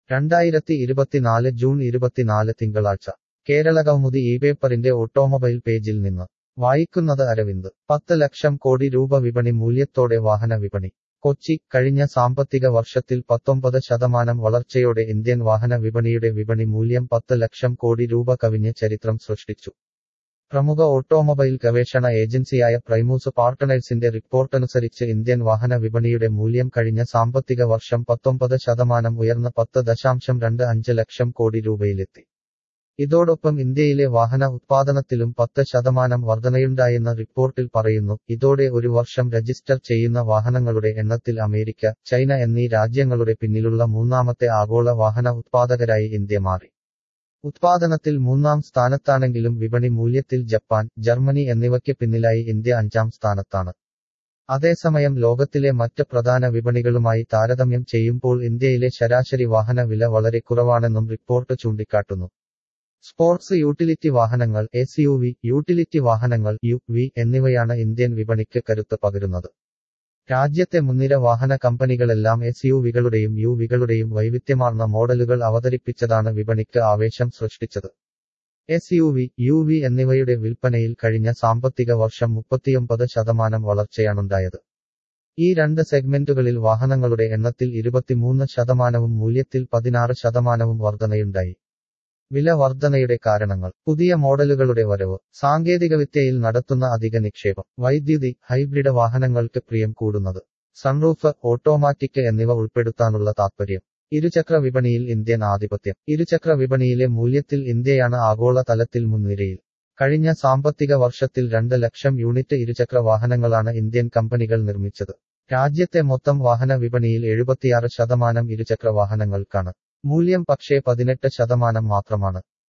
രണ്ടായിരത്തി ഇരുപത്തിനാല് ജൂൺ ഇരുപത്തിനാല് തിങ്കളാഴ്ച കേരളകൗമുദി ഈ പേപ്പറിന്റെ ഓട്ടോമൊബൈൽ പേജിൽ നിന്ന് വായിക്കുന്നത് അരവിന്ദ് പത്ത് ലക്ഷം കോടി രൂപ വിപണി മൂല്യത്തോടെ വാഹന വിപണി കൊച്ചി കഴിഞ്ഞ സാമ്പത്തിക വർഷത്തിൽ പത്തൊമ്പത് ശതമാനം വളർച്ചയോടെ ഇന്ത്യൻ വാഹന വിപണിയുടെ വിപണി മൂല്യം പത്ത് ലക്ഷം കോടി രൂപ കവിഞ്ഞ് ചരിത്രം സൃഷ്ടിച്ചു പ്രമുഖ ഓട്ടോമൊബൈൽ ഗവേഷണ ഏജൻസിയായ പ്രൈമൂസ് പാർട്ട്നേഴ്സിന്റെ റിപ്പോർട്ടനുസരിച്ച് ഇന്ത്യൻ വാഹന വിപണിയുടെ മൂല്യം കഴിഞ്ഞ സാമ്പത്തിക വർഷം പത്തൊമ്പത് ശതമാനം ഉയർന്ന് പത്ത് ദശാംശം രണ്ട് അഞ്ച് ലക്ഷം കോടി രൂപയിലെത്തി ഇതോടൊപ്പം ഇന്ത്യയിലെ വാഹന ഉത്പാദനത്തിലും പത്ത് ശതമാനം വർധനയുണ്ടായെന്ന് റിപ്പോർട്ടിൽ പറയുന്നു ഇതോടെ ഒരു വർഷം രജിസ്റ്റർ ചെയ്യുന്ന വാഹനങ്ങളുടെ എണ്ണത്തിൽ അമേരിക്ക ചൈന എന്നീ രാജ്യങ്ങളുടെ പിന്നിലുള്ള മൂന്നാമത്തെ ആഗോള വാഹന ഉത്പാദകരായി ഇന്ത്യ മാറി ഉത്പാദനത്തിൽ മൂന്നാം സ്ഥാനത്താണെങ്കിലും വിപണി മൂല്യത്തിൽ ജപ്പാൻ ജർമ്മനി എന്നിവയ്ക്ക് പിന്നിലായി ഇന്ത്യ അഞ്ചാം സ്ഥാനത്താണ് അതേസമയം ലോകത്തിലെ മറ്റ് പ്രധാന വിപണികളുമായി താരതമ്യം ചെയ്യുമ്പോൾ ഇന്ത്യയിലെ ശരാശരി വാഹന വില വളരെ കുറവാണെന്നും റിപ്പോർട്ട് ചൂണ്ടിക്കാട്ടുന്നു സ്പോർട്സ് യൂട്ടിലിറ്റി വാഹനങ്ങൾ എസ് യു വി യൂട്ടിലിറ്റി വാഹനങ്ങൾ യു വി എന്നിവയാണ് ഇന്ത്യൻ വിപണിക്ക് കരുത്ത് പകരുന്നത് രാജ്യത്തെ മുൻനിര വാഹന കമ്പനികളെല്ലാം എസ് യു വികളുടെയും യു വികളുടെയും വൈവിധ്യമാർന്ന മോഡലുകൾ അവതരിപ്പിച്ചതാണ് വിപണിക്ക് ആവേശം സൃഷ്ടിച്ചത് S U V U V എന്നിവയുടെ വിൽപ്പനയിൽ കഴിഞ്ഞ സാമ്പത്തിക വർഷം മുപ്പത്തിയൊമ്പത് ശതമാനം വളർച്ചയാണുണ്ടായത് ഈ രണ്ട് സെഗ്മെന്റുകളിൽ വാഹനങ്ങളുടെ എണ്ണത്തിൽ ഇരുപത്തിമൂന്ന് ശതമാനവും മൂല്യത്തിൽ പതിനാറ് ശതമാനവും വർധനയുണ്ടായി വില വർധനയുടെ കാരണങ്ങൾ പുതിയ മോഡലുകളുടെ വരവ് സാങ്കേതികവിദ്യയിൽ നടത്തുന്ന അധിക നിക്ഷേപം വൈദ്യുതി ഹൈബ്രിഡ് വാഹനങ്ങൾക്ക് പ്രിയം കൂടുന്നത് സൺറൂഫ് ഓട്ടോമാറ്റിക് എന്നിവ ഉൾപ്പെടുത്താനുള്ള താത്പര്യം ഇരുചക്ര വിപണിയിൽ ഇന്ത്യൻ ആധിപത്യം ഇരുചക്ര വിപണിയിലെ മൂല്യത്തിൽ ഇന്ത്യയാണ് ആഗോള തലത്തിൽ മുൻനിരയിൽ കഴിഞ്ഞ സാമ്പത്തിക വർഷത്തിൽ രണ്ട് ലക്ഷം യൂണിറ്റ് ഇരുചക്ര വാഹനങ്ങളാണ് ഇന്ത്യൻ കമ്പനികൾ നിർമ്മിച്ചത് രാജ്യത്തെ മൊത്തം വാഹന വിപണിയിൽ എഴുപത്തിയാറ് ശതമാനം ഇരുചക്ര വാഹനങ്ങൾക്കാണ് മൂല്യം പക്ഷേ പതിനെട്ട് ശതമാനം മാത്രമാണ്